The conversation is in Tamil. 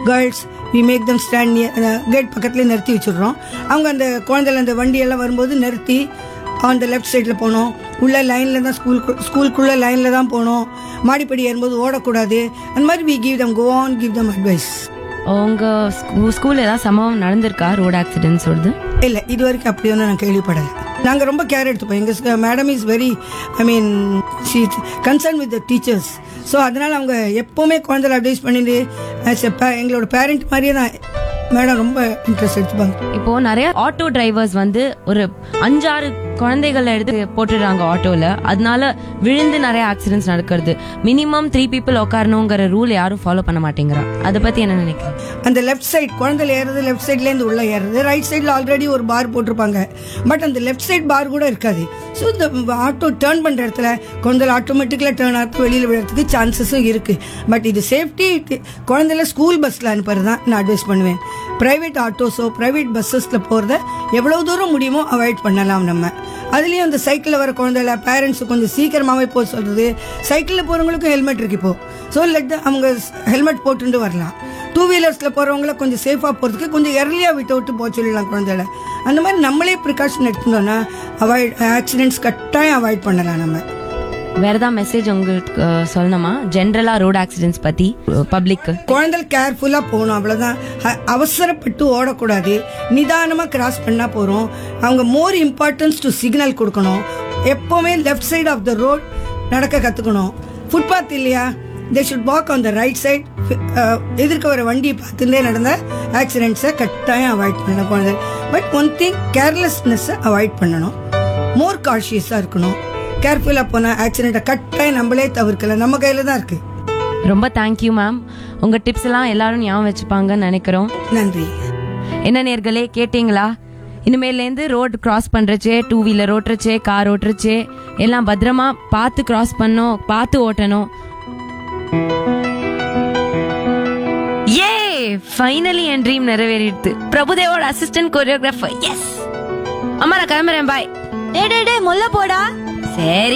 girls we make them stand gate பக்கத்துலேயே நிறுத்தி வச்சுடுறோம் அவங்க அந்த குழந்தைல அந்த வண்டியெல்லாம் வரும்போது நிறுத்தி அந்த லெஃப்ட் சைடில் போகணும் உள்ள லைனில் தான் ஸ்கூல் ஸ்கூலுக்குள்ளே லைனில் தான் போகணும் மாடிப்படி ஏறும்போது ஓடக்கூடாது அந்த மாதிரி we give them go on give them advice உங்க ஸ்கூ- ஸ்கூல்ல ஏதாவது சம்பவம் நடந்திருக்கா ரோட் ஆக்சிடென்ட்ஸ் வருது இல்லை இது வரைக்கும் அப்படி ஒன்றும் நான் கேள்விப்படலை நாங்கள் ரொம்ப கேர் எடுத்துப்போம் எங்கள் madam is very I mean she concern with the teachers so அதனால் அவங்க எப்போவுமே குழந்தைல அட்வைஸ் பண்ணிட்டு as a pa- எங்களோட பேரண்ட் மாதிரியே தான் மேடம் ரொம்ப இன்ட்ரெஸ்ட் எடுத்துப்பாங்க இப்போ நிறைய ஆட்டோ டிரைவர்ஸ் வந்து ஒரு அஞ்சாறு குழந்தைகளை எடுத்து போட்டுடுறாங்க ஆட்டோல அதனால விழுந்து நிறைய ஆக்சிடென்ட்ஸ் நடக்கிறது மினிமம் த்ரீ பீப்புள் உட்காரணுங்கிற ரூல் யாரும் ஃபாலோ பண்ண மாட்டேங்கிறா அதை பத்தி என்ன நினைக்கிறீங்க அந்த லெஃப்ட் சைடு குழந்தைல ஏறுறது லெஃப்ட் சைட்லேருந்து உள்ள ஏறுறது ரைட் சைடில் ஆல்ரெடி ஒரு பார் போட்டிருப்பாங்க பட் அந்த லெஃப்ட் சைடு பார் கூட இருக்காது ஸோ இந்த ஆட்டோ டேர்ன் பண்ணுற இடத்துல குழந்தைல ஆட்டோமேட்டிக்கலாக டேர்ன் ஆகிறது வெளியில் விழுறதுக்கு சான்சஸும் இருக்குது பட் இது சேஃப்டி குழந்தைல ஸ்கூல் பஸ்ஸில் அனுப்புறது தான் நான் அட்வைஸ் பண்ணுவேன் ப்ரைவேட் ஆட்டோஸோ ப்ரைவேட் பஸ்ஸஸில் போகிறத எவ்வளோ தூரம் முடியுமோ அவாய்ட் பண்ணலாம் நம்ம அதுலேயும் அந்த சைக்கிளில் வர குழந்தைல பேரண்ட்ஸ் கொஞ்சம் சீக்கிரமாகவே போக சொல்கிறது சைக்கிளில் போகிறவங்களுக்கும் ஹெல்மெட் இருக்கு இப்போ ஸோ லெட் அவங்க ஹெல்மெட் போட்டுட்டு வரலாம் டூ வீலர்ஸில் போகிறவங்கள கொஞ்சம் சேஃபாக போகிறதுக்கு கொஞ்சம் எர்லியாக விட்டு விட்டு போக சொல்லிடலாம் குழந்தைல அந்த மாதிரி நம்மளே ப்ரிகாஷன் எடுத்துட்டோம்னா அவாய்ட் ஆக்சிடென்ட்ஸ் கட்டாயம் அவாய்ட் பண்ணலாம் நம்ம வேற ஏதாவது மெசேஜ் உங்களுக்கு அஹ், சொல்லணுமா ஜென்ரலா ரோட் ஆக்சிடென்ட்ஸ் பத்தி பப்ளிக்கு குழந்தை கேர்ஃபுல்லாக போகணும் அவ்வளோதான் அ- அவசரப்பட்டு ஓடக்கூடாது நிதானமாக கிராஸ் பண்ணால் போகிறோம் அவங்க மோர் இம்பார்ட்டன்ஸ் டு சிக்னல் கொடுக்கணும் எப்போவுமே left side of the road நடக்க கற்றுக்கணும் ஃபுட்பாத் இல்லையா they should walk on the right side எதிர்க்க வர வண்டியை பார்த்துட்டே நடந்த ஆக்சிடென்ட்ஸை கட்டாயம் அவாய்ட் பண்ணணும் குழந்தை பட் ஒன் திங் கேர்லெஸ்னஸை அவாய்ட் பண்ணணும் மோர் காஷியஸாக இருக்கணும் கேர்ஃபுல்லாக போனால் ஆக்சிடென்ட்டை கட்டாயம் நம்மளே தவிர்க்கலாம் நம்ம கையில் தான் இருக்குது ரொம்ப தேங்க்யூ மேம் உங்க டிப்ஸ் எல்லாம் எல்லாரும் ஞாபகம் வச்சுப்பாங்கன்னு நினைக்கிறோம் நன்றி என்ன நேர்களே கேட்டிங்களா இனிமேலேருந்து ரோடு கிராஸ் பண்றச்சே டூ வீலர் ஓட்டுறச்சே கார் ஓட்டுறச்சே எல்லாம் பத்திரமா பார்த்து கிராஸ் பண்ணணும் பார்த்து ஓட்டணும் ஏ ஃபைனலி என் ட்ரீம் நிறைவேறிடுது பிரபுதேவோட அசிஸ்டன்ட் கொரியோகிராஃபர் எஸ் அம்மா நான் கிளம்புறேன் பாய் டே டே டே மொல்ல போடா சரி